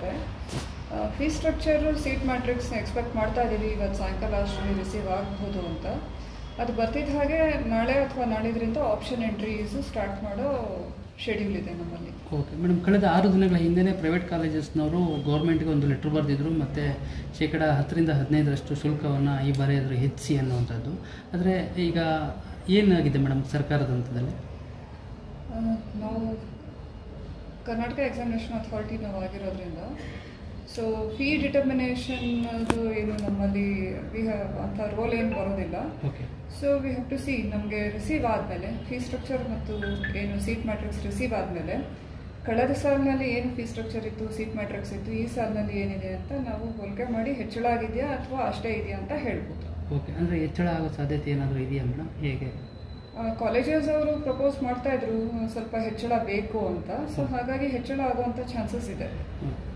ಇರುತ್ತೆ fee structure seat ಮ್ಯಾಟ್ರಿಕ್ಸ್ನ expect ಮಾಡ್ತಾ ಇದ್ದೀವಿ ಇವತ್ತು ಸಾಯಂಕಾಲ ಅಷ್ಟರಲ್ಲಿ ರಿಸೀವ್ ಆಗ್ಬೋದು ಅಂತ ಅದು ಬರ್ತಿದ್ದ ಹಾಗೆ ನಾಳೆ ಅಥವಾ ನಾಳಿದ್ರಿಂದ ಆಪ್ಷನ್ ಎಂಟ್ರೀಸು ಸ್ಟಾರ್ಟ್ ಮಾಡೋ ಶೆಡ್ಯೂಲ್ ಇದೆ ನಮ್ಮಲ್ಲಿ ಓಕೆ ಮೇಡಮ್ ಕಳೆದ ಆರು ದಿನಗಳ ಹಿಂದೆನೇ ಪ್ರೈವೇಟ್ ಕಾಲೇಜಸ್ನವರು ಗೌರ್ಮೆಂಟ್ಗೆ ಒಂದು ಲೆಟ್ರ್ ಬರೆದಿದ್ರು ಮತ್ತು ಶೇಕಡ ಹತ್ತರಿಂದ ಹದಿನೈದರಷ್ಟು ಶುಲ್ಕವನ್ನು ಈ ಬಾರಿ ಅದ್ರ ಹೆಚ್ಚಿಸಿ ಅನ್ನುವಂಥದ್ದು ಆದರೆ ಈಗ ಏನಾಗಿದೆ ಮೇಡಮ್ ಸರ್ಕಾರದ ಹಂತದಲ್ಲಿ ಆ, ನಾವು ಕರ್ನಾಟಕ ಎಕ್ಸಾಮಿನೇಷನ್ ಅಥಾರಿಟಿ ನಾವು ಆಗಿರೋದ್ರಿಂದ ಸೊ ಫೀ ಡಿಟರ್ಮಿನೇಷನ್ ಅದು ಏನು ನಮ್ಮಲ್ಲಿ ವಿ ಹ್ಯಾವ್ ಅಂಥ ರೋಲ್ ಏನು ಬರೋದಿಲ್ಲ okay so we have to see ನಮಗೆ ರಿಸೀವ್ ಆದಮೇಲೆ ಫೀ ಸ್ಟ್ರಕ್ಚರ್ ಮತ್ತು ಏನು ಸೀಟ್ ಮ್ಯಾಟ್ರಿಕ್ಸ್ ರಿಸೀವ್ ಆದಮೇಲೆ ಕಳೆದ ಸಾಲಿನಲ್ಲಿ ಏನು ಫೀ ಸ್ಟ್ರಕ್ಚರ್ ಇತ್ತು ಸೀಟ್ ಮ್ಯಾಟ್ರಿಕ್ಸ್ ಇತ್ತು ಈ ಸಾಲಿನಲ್ಲಿ ಏನಿದೆ ಅಂತ ನಾವು ಹೋಲಿಕೆ ಮಾಡಿ ಹೆಚ್ಚಳ ಆಗಿದೆಯಾ ಅಥವಾ ಅಷ್ಟೇ ಇದೆಯಾ ಅಂತ ಹೇಳ್ಬೋದು ಓಕೆ ಅಂದರೆ ಹೆಚ್ಚಳ ಆಗೋ ಸಾಧ್ಯತೆ ಏನಾದರೂ ಇದೆಯಾ ಮೇಡಮ್ ಹೇಗೆ ಕಾಲೇಜಸ್ ಅವರು ಪ್ರಪೋಸ್ ಮಾಡ್ತಾ ಇದ್ರು ಸ್ವಲ್ಪ ಹೆಚ್ಚಳ ಬೇಕು ಅಂತ ಸೊ ಹಾಗಾಗಿ ಹೆಚ್ಚಳ ಆಗುವಂಥ ಚಾನ್ಸಸ್ ಇದೆ ಹ್ಮ್.